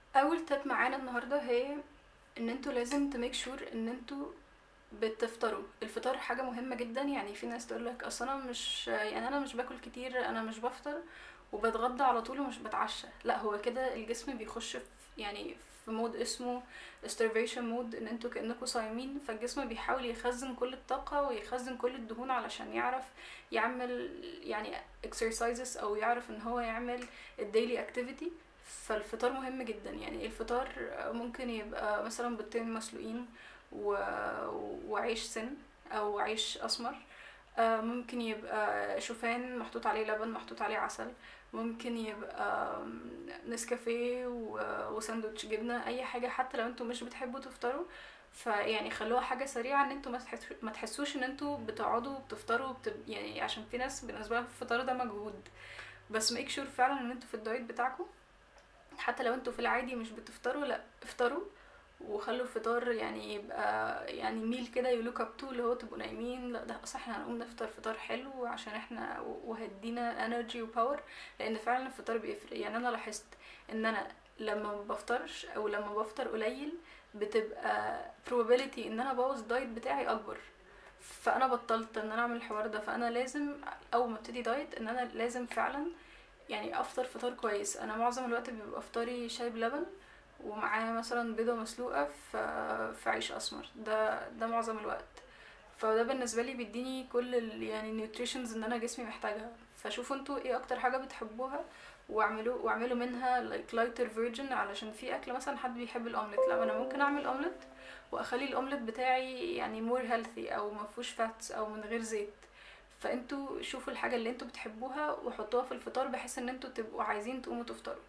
اول تip معانا النهارده هي ان انتوا لازم تميك شور ان انتوا بتفطروا الفطار حاجه مهمه جدا يعني في ناس تقول لك اصل انا مش يعني انا مش باكل كتير انا مش بفطر وبتغدى على طول ومش بتعشى لا هو كده الجسم بيخش في يعني في مود اسمه starvation مود ان انتوا كانكم صايمين فالجسم بيحاول يخزن كل الطاقه ويخزن كل الدهون علشان يعرف يعمل يعني exercises او يعرف ان هو يعمل الديلي اكتيفيتي فالفطار مهم جدا يعني الفطار ممكن يبقى مثلا بيضتين مسلوقين و... وعيش سن او عيش اسمر آه، ممكن يبقى شوفان محطوط عليه لبن محطوط عليه عسل ممكن يبقى نسكافيه و- وساندوتش جبنه اي حاجه حتى لو انتوا مش بتحبوا تفطروا فيعني خلوها حاجه سريعه ان انتوا ما تحس- ما تحسوش ان انتوا بتقعدوا بتفطروا بتب... يعني عشان في ناس بالنسبه لها الفطار ده مجهود بس ميك شور فعلا ان انتوا في الدايت بتاعكم حتى لو انتوا في العادي مش بتفطروا لا افطروا وخلوا الفطار يعني يبقى يعني ميل كده يلوك اب تو اللي هو تبقوا نايمين لا ده اصلا احنا هنقوم نفطر فطار حلو عشان احنا وهدينا انرجي وباور لان فعلا الفطار بيفرق يعني انا لاحظت ان انا لما ما بفطرش او لما بفطر قليل بتبقى probability ان انا ابوظ الدايت بتاعي اكبر فانا بطلت ان انا اعمل الحوار ده فانا لازم اول ما ابتدي دايت ان انا لازم فعلا يعني افطر فطار كويس انا معظم الوقت بيبقى فطاري شاي بلبن ومعاه مثلا بيضة مسلوقة في في عيش اسمر ده ده معظم الوقت فده بالنسبة لي بيديني كل ال يعني النيوتريشنز ان انا جسمي محتاجها فشوفوا انتوا ايه اكتر حاجة بتحبوها واعملوا واعملوا منها like lighter version علشان في اكل مثلا حد بيحب الاومليت لا انا ممكن اعمل اومليت واخلي الاومليت بتاعي يعني more healthy او ما فيهوش فاتس او من غير زيت فانتوا شوفوا الحاجة اللي انتوا بتحبوها وحطوها في الفطار بحيث ان انتوا تبقوا عايزين تقوموا تفطروا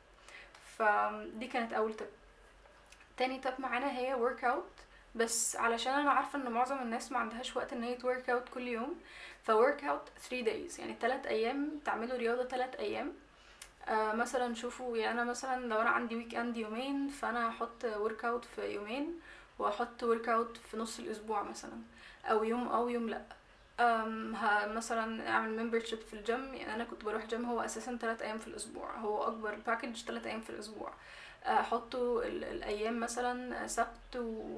فدي كانت اول تip تاني تاب معانا هي ورك اوت بس علشان انا عارفه ان معظم الناس ما عندهاش وقت ان هي تورك اوت كل يوم فورك اوت 3 days يعني 3 ايام تعملوا رياضه 3 ايام آه مثلا شوفوا يعني انا مثلا لو انا عندي ويك اند يومين فانا هحط ورك اوت في يومين واحط ورك اوت في نص الاسبوع مثلا او يوم او يوم لا أم ها مثلا اعمل ممبرشيب في الجيم يعني انا كنت بروح جيم هو اساسا 3 ايام في الاسبوع هو اكبر باكج 3 ايام في الاسبوع احطوا ال- الايام مثلا سبت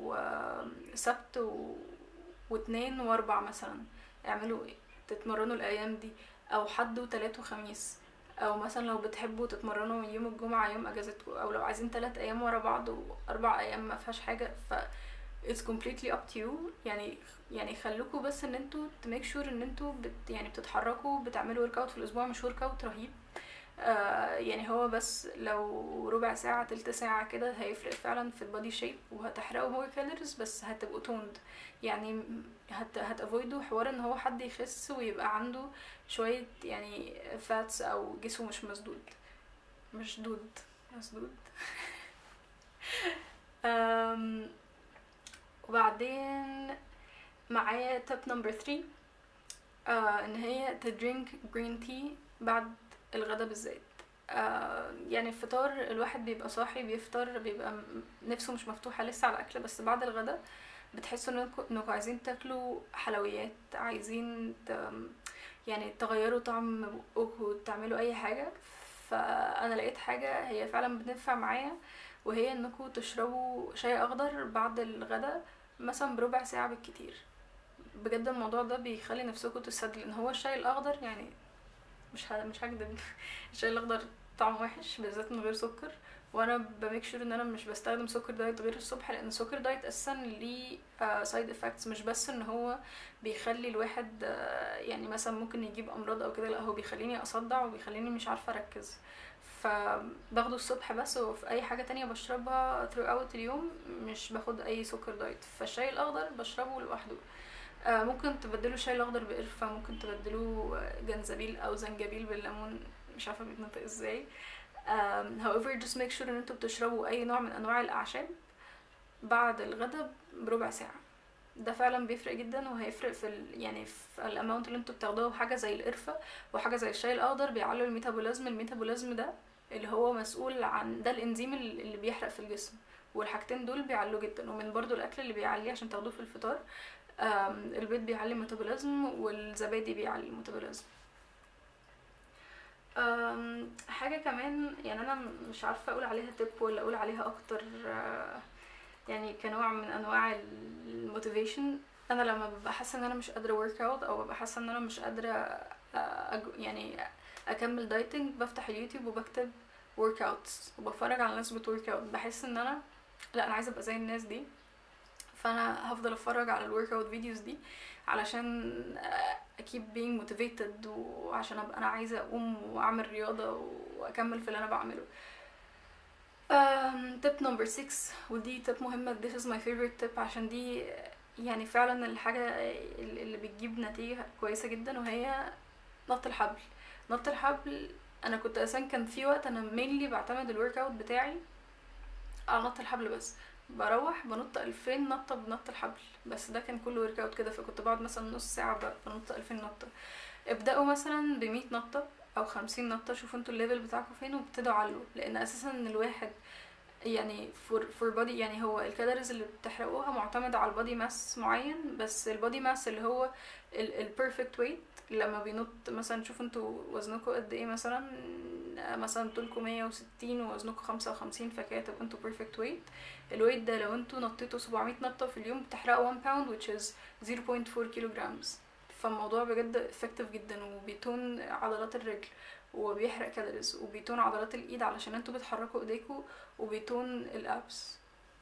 وسبت و... واثنين واربع مثلا اعملوا إيه؟ تتمرنوا الايام دي او حد وتلات وخميس او مثلا لو بتحبوا تتمرنوا يوم الجمعة يوم اجازتكم او لو عايزين تلات ايام ورا بعض واربع ايام ما فيهاش حاجة ف it's completely up to you يعني يعني خلوكوا بس ان انتوا to make sure ان انتوا بت يعني بتتحركوا بتعملوا ورك اوت في الاسبوع مش ورك اوت رهيب آه يعني هو بس لو ربع ساعة تلت ساعة كده هيفرق فعلا في البادي شيب وهتحرقوا مور كالوريز بس هتبقوا توند يعني هت هتافويدوا حوار ان هو حد يخس ويبقى عنده شوية يعني فاتس او جسمه مش مسدود مش دود مسدود أم، وبعدين معايا تip نمبر 3 آه ان هي تدرينك جرين تي بعد الغدا بالذات آه يعني الفطار الواحد بيبقى صاحي بيفطر بيبقى م- نفسه مش مفتوحة لسه على الأكل بس بعد الغدا بتحسوا انكم انكم عايزين تاكلوا حلويات عايزين ت... يعني تغيروا طعم بقكم تعملوا اي حاجة فانا لقيت حاجة هي فعلا بتنفع معايا وهي انكم تشربوا شاي اخضر بعد الغدا مثلا بربع ساعة بالكتير بجد الموضوع ده بيخلي نفسكم تسد لان هو الشاي الاخضر يعني مش ه... مش هكدب الشاي الاخضر طعمه وحش بالذات من غير سكر وانا بميك شور ان انا مش بستخدم سكر دايت غير الصبح لان السكر دايت اساسا ليه سايد افكتس مش بس ان هو بيخلي الواحد آه، يعني مثلا ممكن يجيب امراض او كده لا هو بيخليني اصدع وبيخليني مش عارفه اركز فباخده الصبح بس وفي اي حاجه تانية بشربها throughout اليوم مش باخد اي سكر دايت فالشاي الاخضر بشربه لوحده آه، ممكن تبدلوا الشاي الاخضر بقرفه ممكن تبدلوا آه، جنزبيل او زنجبيل بالليمون مش عارفه بيتنطق ازاي um, however just make sure ان انتوا بتشربوا اي نوع من انواع الاعشاب بعد الغدا بربع ساعه ده فعلا بيفرق جدا وهيفرق في ال... يعني في الاماونت اللي انتوا بتاخدوها حاجه زي القرفه وحاجه زي الشاي الاخضر بيعلوا الميتابوليزم الميتابوليزم ده اللي هو مسؤول عن ده الانزيم اللي اللي بيحرق في الجسم والحاجتين دول بيعلوا جدا ومن برضو الاكل اللي بيعليه عشان تاخدوه في الفطار آم، البيض بيعلي الميتابوليزم والزبادي بيعلي الميتابوليزم أم، حاجة كمان يعني أنا مش عارفة أقول عليها تip ولا أقول عليها أكتر آه، يعني كنوع من أنواع الموتيفيشن أنا لما ببقى حاسة إن أنا مش قادرة work out أو ببقى حاسة إن أنا مش قادرة آه، أج- يعني أكمل دايتنج بفتح اليوتيوب وبكتب workouts وبتفرج على ناس بتورك اوت بحس ان انا لا انا عايزه ابقى زي الناس دي فانا هفضل اتفرج على الورك اوت فيديوز دي علشان اكيب being motivated وعشان ابقى انا عايزه اقوم واعمل رياضه واكمل في اللي انا بعمله تip نمبر 6 ودي تip مهمه this is my favorite tip عشان دي يعني فعلا الحاجه اللي بتجيب نتيجه كويسه جدا وهي نط الحبل نط الحبل انا كنت اساسا كان في وقت انا mainly بعتمد الورك اوت بتاعي على نط الحبل بس بروح بنط ألفين نطة بنط الحبل بس ده كان كله ورك اوت كده فكنت بقعد مثلا نص ساعة ب- بنط ألفين نطة ابدأوا مثلا بمية نطة أو خمسين نطة شوفوا انتوا الليفل بتاعكم فين وابتدوا علوا لأن أساسا إن الواحد يعني فور فور بودي يعني هو الكالوريز اللي بتحرقوها معتمدة على البودي ماس معين بس البودي ماس اللي هو البيرفكت ويت لما بينط مثلا شوفوا انتوا وزنكم قد ايه مثلا مثلا طولكم 160 ووزنكم 55 فكده تبقوا انتوا بيرفكت ويت الويت ده لو انتوا نطيتوا 700 نطة في اليوم بتحرقوا 1 باوند which is 0.4 كيلو جرامز فالموضوع بجد effective جدا وبيتون عضلات الرجل وبيحرق كالوريز وبيتون عضلات الايد علشان انتوا بتحركوا ايديكوا وبيتون الابس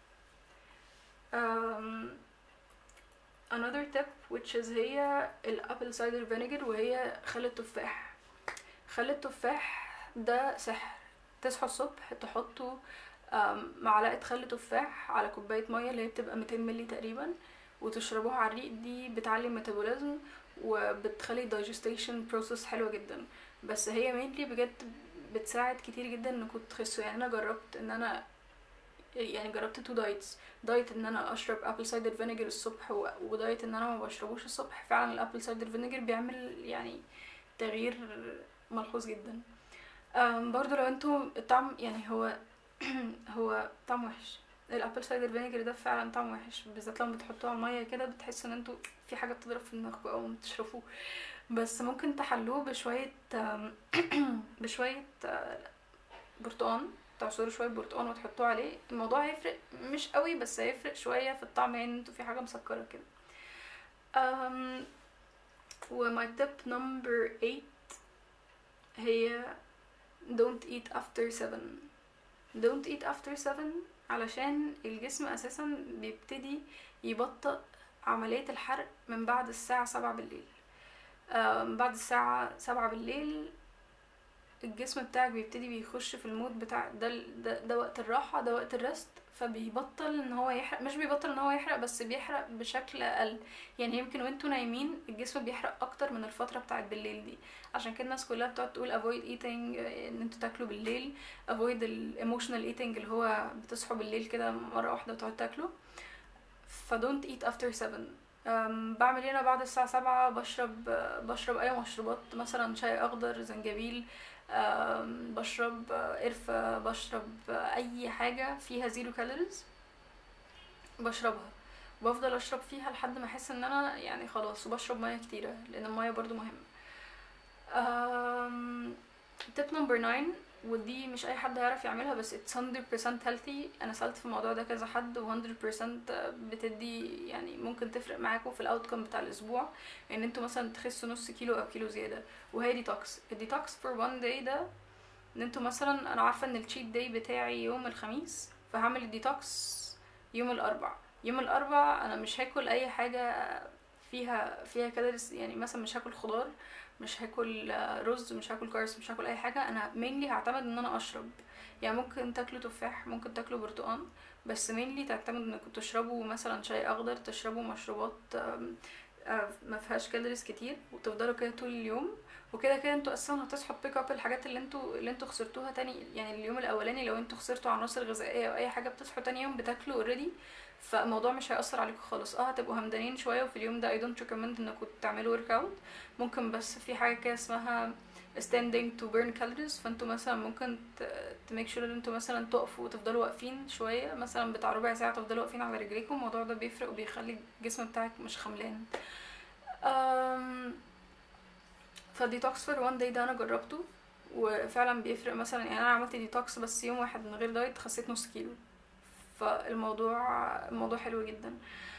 um, another tip which is هي الابل سايدر فينيجر وهي خل التفاح خل التفاح ده سحر تصحوا الصبح تحطوا آم، معلقة خل تفاح على كوباية مية اللي هي بتبقى 200 مللي تقريبا وتشربوها على الريق دي بتعلي الميتابوليزم وبتخلي digestion process حلوة جدا بس هي mainly بجد بتساعد كتير جدا انكم تخسوا يعني انا جربت ان انا يعني جربت تو دايتس دايت ان انا اشرب ابل سايدر فينيجر الصبح و- ودايت ان انا ما بشربوش الصبح فعلا الابل سايدر فينيجر بيعمل يعني تغيير ملحوظ جدا أم، برضو لو انتوا الطعم يعني هو هو طعم وحش الابل سايدر فينيجر ده فعلا طعم وحش بالذات لما بتحطوه على الميه كده بتحسوا ان انتوا في حاجه بتضرب في دماغكم اول ما تشربوه بس ممكن تحلوه بشويه أم، بشويه آه، برتقان تعصروا شويه برتقان وتحطوه عليه الموضوع هيفرق مش قوي بس هيفرق شويه في الطعم يعني انتوا في حاجه مسكره كده um, وماي تيب نمبر 8 هي don't eat after 7 don't eat after 7 علشان الجسم اساسا بيبتدي يبطئ عملية الحرق من بعد الساعة سبعة بالليل آه، من بعد الساعة سبعة بالليل الجسم بتاعك بيبتدي بيخش في المود بتاع ده ال- ده, ده وقت الراحة ده وقت الريست فبيبطل ان هو يحرق مش بيبطل ان هو يحرق بس بيحرق بشكل اقل يعني يمكن وانتوا نايمين الجسم بيحرق اكتر من الفترة بتاعت بالليل دي عشان كده الناس كلها بتقعد تقول avoid eating آه، ان انتوا تاكلوا بالليل avoid ال emotional eating اللي هو بتصحوا بالليل كده مرة واحدة وتقعدوا تاكلوا ف don't eat after 7 أم، بعمل ايه انا بعد الساعة سبعة بشرب بشرب اي مشروبات مثلا شاي اخضر زنجبيل أم، بشرب قرفة بشرب اي حاجة فيها زيرو كالوريز بشربها بفضل اشرب فيها لحد ما احس ان انا يعني خلاص وبشرب ميه كتيرة لان الميه برضو مهمة تيب نمبر 9 ودي مش اي حد هيعرف يعملها بس it's 100% healthy انا سألت في الموضوع ده كذا حد و 100% بتدي يعني ممكن تفرق معاكم في الاوتكم بتاع الاسبوع ان انتوا مثلا تخسوا نص كيلو او كيلو زياده وهي ديتوكس الديتوكس فور وان داي ده ان انتوا مثلا انا عارفه ان التشيت داي بتاعي يوم الخميس فهعمل الديتوكس يوم الاربع يوم الاربع انا مش هاكل اي حاجه فيها فيها كالوريز يعني مثلا مش هاكل خضار مش هاكل آه، رز مش هاكل كارس مش هاكل اي حاجه انا mainly هعتمد ان انا اشرب يعني ممكن تاكلوا تفاح ممكن تاكلوا برتقان بس mainly تعتمد انكم تشربوا مثلا شاي اخضر تشربوا مشروبات آم، آه، ما فيهاش كالوريز كتير وتفضلوا كده طول اليوم وكده كده انتوا اصلا هتصحوا بيك اب الحاجات اللي انتوا اللي انتوا خسرتوها تاني يعني اليوم الاولاني لو انتوا خسرتوا عناصر غذائيه او اي حاجه بتصحوا تاني يوم بتاكلوا اوريدي فالموضوع مش هيأثر عليكم خالص اه هتبقوا همدانين شويه وفي اليوم ده I don't recommend انكم تعملوا ورك اوت ممكن بس في حاجه كده اسمها standing to burn calories فانتوا مثلا ممكن تميك شور ان انتوا مثلا تقفوا وتفضلوا واقفين شويه مثلا بتاع ربع ساعه تفضلوا واقفين على رجليكم الموضوع ده بيفرق وبيخلي الجسم بتاعك مش خملان أم، فالديتوكس فور وان داي ده انا جربته وفعلا بيفرق مثلا يعني انا عملت ديتوكس بس يوم واحد من غير دايت خسيت نص كيلو فالموضوع الموضوع حلو جدا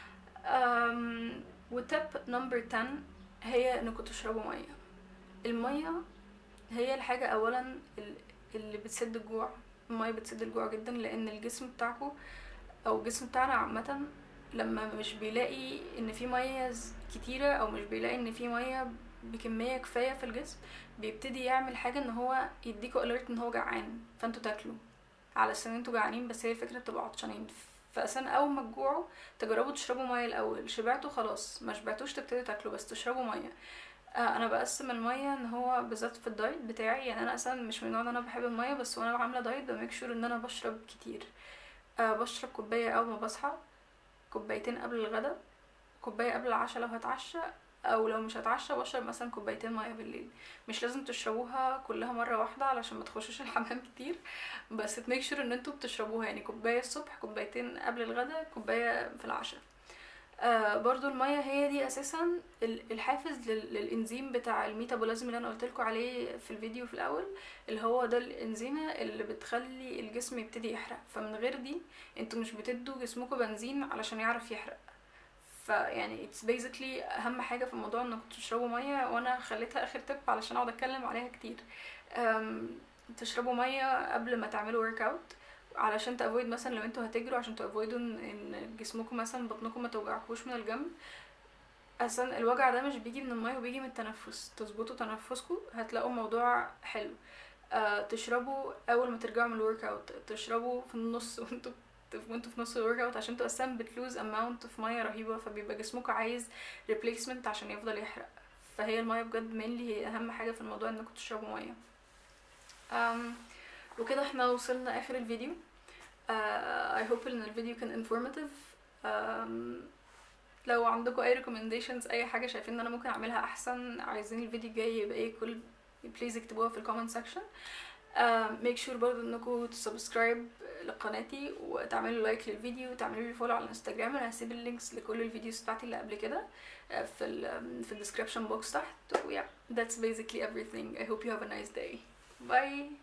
وتب نمبر 10 هي انكم تشربوا ميه الميه هي الحاجه اولا ال- اللي بتسد الجوع الميه بتسد الجوع جدا لان الجسم بتاعكم او الجسم بتاعنا عامه لما مش بيلاقي ان في ميه ز- كتيره او مش بيلاقي ان في ميه بكميه كفايه في الجسم بيبتدي يعمل حاجه ان هو يديكوا اليرت ان هو جعان فانتوا تاكلوا على اساس ان انتوا جعانين بس هي الفكره بتبقوا عطشانين فاصلا اول ما تجوعوا تجربوا تشربوا ميه الاول شبعتوا خلاص ما شبعتوش تبتدوا تاكلوا بس تشربوا ميه آه انا بقسم الميه ان هو بالذات في الدايت بتاعي يعني انا اصلا مش من النوع ان انا بحب الميه بس وانا عامله دايت بميك شور ان انا بشرب كتير آه بشرب كوبايه اول ما بصحى كوبايتين قبل الغدا كوبايه قبل العشاء لو هتعشى او لو مش هتعشى بشرب مثلا كوبايتين ميه بالليل مش لازم تشربوها كلها مره واحده علشان ما تخشوش الحمام كتير بس تميك شور ان انتوا بتشربوها يعني كوبايه الصبح كوبايتين قبل الغدا كوبايه في العشاء آه برضو المية هي دي اساسا ال- الحافز لل- للانزيم بتاع الميتابوليزم اللي انا قلتلكوا عليه في الفيديو في الاول اللي هو ده الانزيمة اللي بتخلي الجسم يبتدي يحرق فمن غير دي انتوا مش بتدوا جسمكم بنزين علشان يعرف يحرق فيعني it's basically اهم حاجه في الموضوع انكم تشربوا ميه وانا خليتها اخر تip علشان اقعد اتكلم عليها كتير أم، تشربوا ميه قبل ما تعملوا ورك اوت علشان تافويد مثلا لو انتوا هتجروا عشان تافويدوا ان إن جسمكم مثلا بطنكم ما توجعكوش من الجنب اصلا الوجع ده مش بيجي من الميه وبيجي من التنفس تظبطوا تنفسكم هتلاقوا الموضوع حلو آه تشربوا اول ما ترجعوا من الورك اوت تشربوا في النص وانتوا وانتوا في نص الورك اوت عشان انتوا اصلا بتلوز اماونت في ميه رهيبه فبيبقى جسمكم عايز ريبليسمنت عشان يفضل يحرق فهي الميه بجد مينلي هي اهم حاجه في الموضوع انكم تشربوا ميه أم وكده احنا وصلنا اخر الفيديو uh, I hope ان الفيديو كان informative um, لو عندكم اي recommendations اي حاجه شايفين ان انا ممكن اعملها احسن عايزين الفيديو الجاي يبقى ايه كل بليز اكتبوها في الكومنت سيكشن ميك شور برضو انكم تسبسكرايب لقناتي وتعملوا لايك للفيديو وتعملوا لي فولو على الانستجرام انا هسيب اللينكس لكل الفيديوز بتاعتي اللي قبل كده uh, في ال في الديسكربشن بوكس تحت و yeah that's basically everything I hope you have a nice day bye